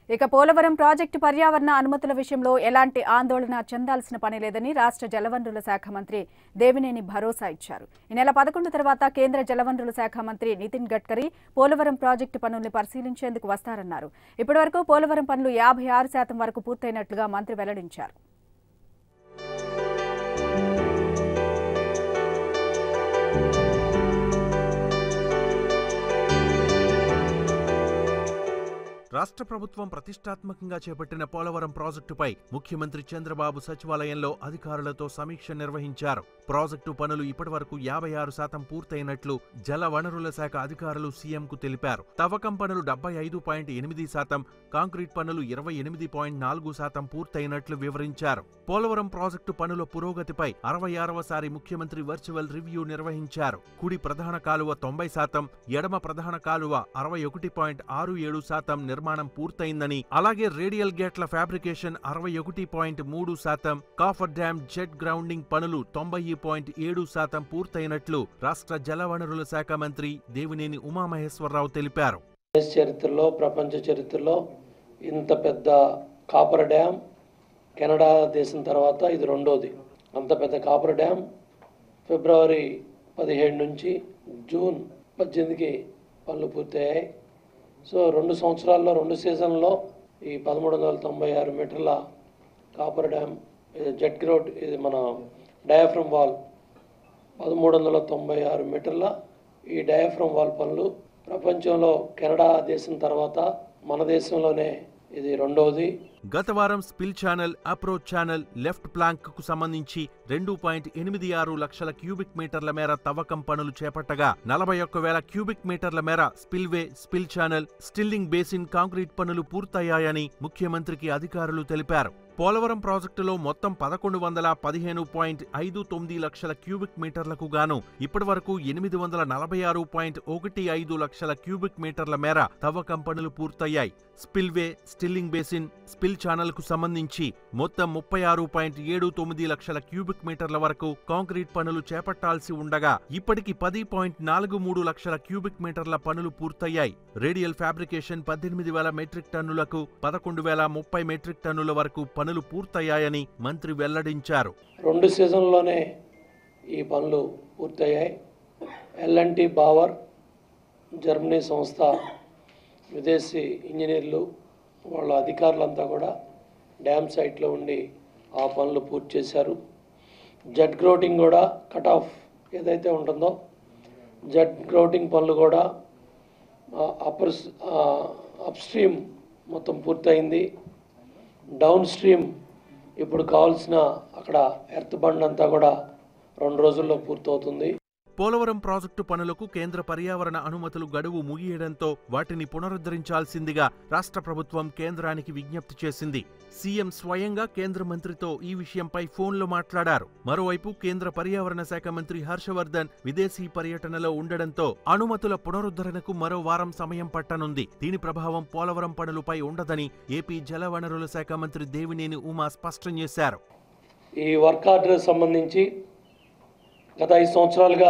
ఇక పోలవరం ప్రాజెక్టు పర్యావరణ అనుమతుల విషయంలో ఎలాంటి ఆందోళన చెందాల్సిన పని లేదని రాష్ట్ర జలవనరుల శాఖ మంత్రి దేవినేని భరోసా ఇచ్చారు ఈ నెల పదకొండు తర్వాత కేంద్ర జలవనరుల శాఖ మంత్రి నితిన్ గడ్కరీ పోలవరం ప్రాజెక్టు పనుల్ని పరిశీలించేందుకు వస్తారన్నారు ఇప్పటివరకు పోలవరం పనులు యాభై ఆరు శాతం వరకు పూర్తయినట్లుగా మంత్రి వెల్లడించారు రాష్ట్ర ప్రభుత్వం ప్రతిష్టాత్మకంగా చేపట్టిన పోలవరం ప్రాజెక్టుపై ముఖ్యమంత్రి చంద్రబాబు సచివాలయంలో అధికారులతో సమీక్ష నిర్వహించారు ప్రాజెక్టు పనులు ఇప్పటివరకు యాభై ఆరు శాతం పూర్తయినట్లు జల వనరుల శాఖ అధికారులు సీఎంకు తెలిపారు తవ్వకం పనులు డెబ్బై ఐదు పాయింట్ ఎనిమిది శాతం కాంక్రీట్ పనులు ఇరవై ఎనిమిది పాయింట్ నాలుగు శాతం పూర్తయినట్లు వివరించారు పోలవరం ప్రాజెక్టు పనుల పురోగతిపై అరవై ఆరవసారి ముఖ్యమంత్రి వర్చువల్ రివ్యూ నిర్వహించారు కుడి ప్రధాన కాలువ తొంభై శాతం ఎడమ ప్రధాన కాలువ అరవై ఒకటి పాయింట్ ఆరు ఏడు శాతం నిర్మాణం పూర్తయిందని అలాగే రేడియల్ గేట్ల ఫ్యాబ్రికేషన్ అరవై ఒకటి పాయింట్ మూడు శాతం కాఫర్ డ్యాం జెట్ గ్రౌండింగ్ పనులు తొంభై పాయింట్ ఏడు శాతం పూర్తయినట్లు రాష్ట్ర జలవనరుల శాఖ మంత్రి దేవినేని ఉమామహేశ్వరరావు తెలిపారు దేశ చరిత్రలో ప్రపంచ చరిత్రలో ఇంత పెద్ద కాపర్ డ్యామ్ కెనడా దేశం తర్వాత ఇది రెండోది అంత పెద్ద కాపర్ డ్యామ్ ఫిబ్రవరి పదిహేడు నుంచి జూన్ పద్దెనిమిదికి పనులు పూర్తయ్యాయి సో రెండు సంవత్సరాల్లో రెండు సీజన్లో ఈ పదమూడు వందల తొంభై ఆరు మీటర్ల కాపర్ డ్యామ్ ఇది జెట్ గ్రౌట్ ఇది మన డయాఫ్రమ్ వాల్ పదమూడు వందల తొంభై ఆరు మీటర్ల ఈ డయాఫ్రమ్ వాల్ పనులు ప్రపంచంలో కెనడా దేశం తర్వాత మన దేశంలోనే ఇది రెండవది గత వారం spill channel approach channel left flank కు సంబంధించి రెండు పాయింట్ ఎనిమిది ఆరు లక్షల క్యూబిక్ మీటర్ల మేర తవ్వకం పనులు చేపట్టగా నలభై ఒక్క వేల క్యూబిక్ మీటర్ల మేర spillway spill channel stilling basin concrete పనులు పూర్తయ్యాయని ముఖ్యమంత్రికి అధికారులు తెలిపారు పోలవరం ప్రాజెక్టులో మొత్తం పదకొండు వందల పదిహేను పాయింట్ ఐదు తొమ్మిది లక్షల క్యూబిక్ మీటర్లకు గాను ఇప్పటివరకు ఎనిమిది వందల నలభై ఆరు పాయింట్ ఒకటి ఐదు లక్షల క్యూబిక్ మీటర్ల మేర తవ్వకం పనులు పూర్తయ్యాయి spillway stilling basin spill channel కు సంబంధించి మొత్తం ముప్పై ఆరు పాయింట్ ఏడు తొమ్మిది లక్షల క్యూబిక్ మీటర్ల వరకు కాంక్రీట్ పనులు చేపట్టాల్సి ఉండగా ఇప్పటికి పది పాయింట్ నాలుగు మూడు లక్షల క్యూబిక్ మీటర్ల పనులు పూర్తయ్యాయి రేడియల్ ఫ్యాబ్రికేషన్ పద్దెనిమిది వేల మెట్రిక్ టన్నులకు పదకొండు వేల ముప్పై మెట్రిక్ టన్నుల వరకు పనులు పూర్తయ్యాయని మంత్రి వెల్లడించారు రెండు సీజన్లోనే ఈ పనులు పూర్తయ్యాయి ఎల్ఎన్టీ బావర్ జర్మనీ సంస్థ విదేశీ ఇంజనీర్లు వాళ్ళ అధికారులంతా కూడా డ్యామ్ సైట్లో ఉండి ఆ పనులు పూర్తి చేశారు జెట్ గ్రౌటింగ్ కూడా కట్ ఆఫ్ ఏదైతే ఉంటుందో జెట్ గ్రౌటింగ్ పనులు కూడా అప్పర్ అప్ స్ట్రీమ్ మొత్తం పూర్తయింది డౌన్ స్ట్రీమ్ ఇప్పుడు కావాల్సిన అక్కడ ఎర్త్ బండ్ అంతా కూడా రెండు రోజుల్లో పూర్తవుతుంది పోలవరం ప్రాజెక్టు పనులకు కేంద్ర పర్యావరణ అనుమతులు గడువు ముగియడంతో వాటిని పునరుద్ధరించాల్సిందిగా రాష్ట్ర ప్రభుత్వం కేంద్రానికి విజ్ఞప్తి చేసింది సీఎం స్వయంగా కేంద్ర మంత్రితో ఈ విషయంపై ఫోన్లో మాట్లాడారు మరోవైపు కేంద్ర పర్యావరణ శాఖ మంత్రి హర్షవర్ధన్ విదేశీ పర్యటనలో ఉండడంతో అనుమతుల పునరుద్ధరణకు మరో వారం సమయం పట్టనుంది దీని ప్రభావం పోలవరం పనులపై ఉండదని ఏపీ జలవనరుల శాఖ మంత్రి దేవినేని ఉమా స్పష్టం చేశారు ఈ వర్క్ ఆర్డర్ సంబంధించి గత ఐదు సంవత్సరాలుగా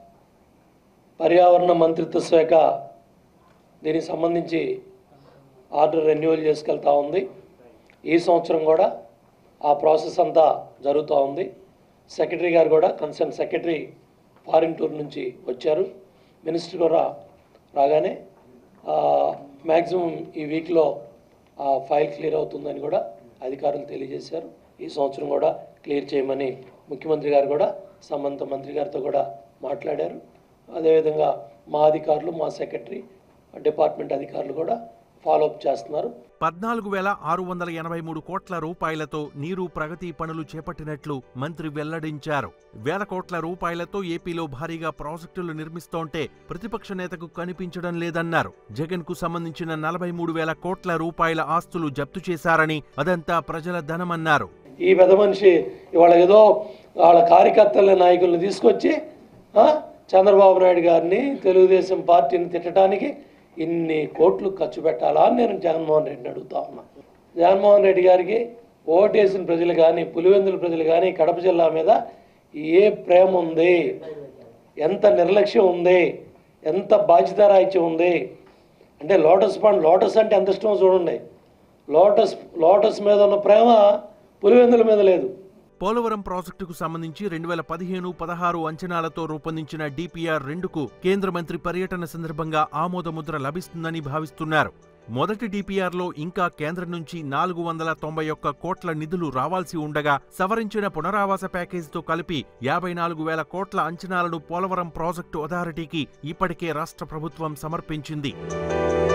పర్యావరణ మంత్రిత్వ శాఖ దీనికి సంబంధించి ఆర్డర్ రెన్యువల్ చేసుకెళ్తా ఉంది ఈ సంవత్సరం కూడా ఆ ప్రాసెస్ అంతా జరుగుతూ ఉంది సెక్రటరీ గారు కూడా కన్సర్న్ సెక్రటరీ ఫారిన్ టూర్ నుంచి వచ్చారు మినిస్టర్ కూడా రాగానే మ్యాక్సిమం ఈ వీక్లో ఆ ఫైల్ క్లియర్ అవుతుందని కూడా అధికారులు తెలియజేశారు ఈ సంవత్సరం కూడా క్లియర్ చేయమని ముఖ్యమంత్రి గారు కూడా సంబంధిత మంత్రి గారితో కూడా మాట్లాడారు అదేవిధంగా మా అధికారులు మా సెక్రటరీ డిపార్ట్మెంట్ అధికారులు కూడా ఫాలోఅప్ చేస్తున్నారు పద్నాలుగు వేల ఆరు వందల ఎనభై మూడు కోట్ల రూపాయలతో నీరు ప్రగతి పనులు చేపట్టినట్లు మంత్రి వెల్లడించారు వేల కోట్ల రూపాయలతో ఏపీలో భారీగా ప్రాజెక్టులు నిర్మిస్తోంటే ప్రతిపక్ష నేతకు కనిపించడం లేదన్నారు జగన్ కు సంబంధించిన నలభై మూడు వేల కోట్ల రూపాయల ఆస్తులు జప్తు చేశారని అదంతా ప్రజల ధనమన్నారు ఈ పెద్ద మనిషి ఇవాళ ఏదో వాళ్ళ కార్యకర్తల నాయకులను తీసుకొచ్చి ఆ, చంద్రబాబు నాయుడు గారిని తెలుగుదేశం పార్టీని తిట్టడానికి ఇన్ని కోట్లు ఖర్చు పెట్టాలా అని నేను జగన్మోహన్ రెడ్డిని అడుగుతా ఉన్నా జగన్మోహన్ రెడ్డి గారికి ఓటేసిన ప్రజలు కానీ పులివెందుల ప్రజలు కానీ కడప జిల్లా మీద ఏ ప్రేమ ఉంది ఎంత నిర్లక్ష్యం ఉంది ఎంత బాధ్యతారాహిత్యం ఉంది అంటే లోటస్ పండ్ లోటస్ అంటే ఎంత ఇష్టమో చూడండి లోటస్ లోటస్ మీద ఉన్న ప్రేమ పులివెందుల మీద లేదు పోలవరం ప్రాజెక్టుకు సంబంధించి రెండు వేల పదిహేను పదహారు అంచనాలతో రూపొందించిన డిపిఆర్ రెండుకు కేంద్ర మంత్రి పర్యటన సందర్భంగా ఆమోదముద్ర లభిస్తుందని భావిస్తున్నారు మొదటి డిపిఆర్లో ఇంకా కేంద్రం నుంచి నాలుగు వందల తొంభై ఒక్క కోట్ల నిధులు రావాల్సి ఉండగా సవరించిన పునరావాస ప్యాకేజీతో కలిపి యాభై నాలుగు వేల కోట్ల అంచనాలను పోలవరం ప్రాజెక్టు అథారిటీకి ఇప్పటికే రాష్ట్ర ప్రభుత్వం సమర్పించింది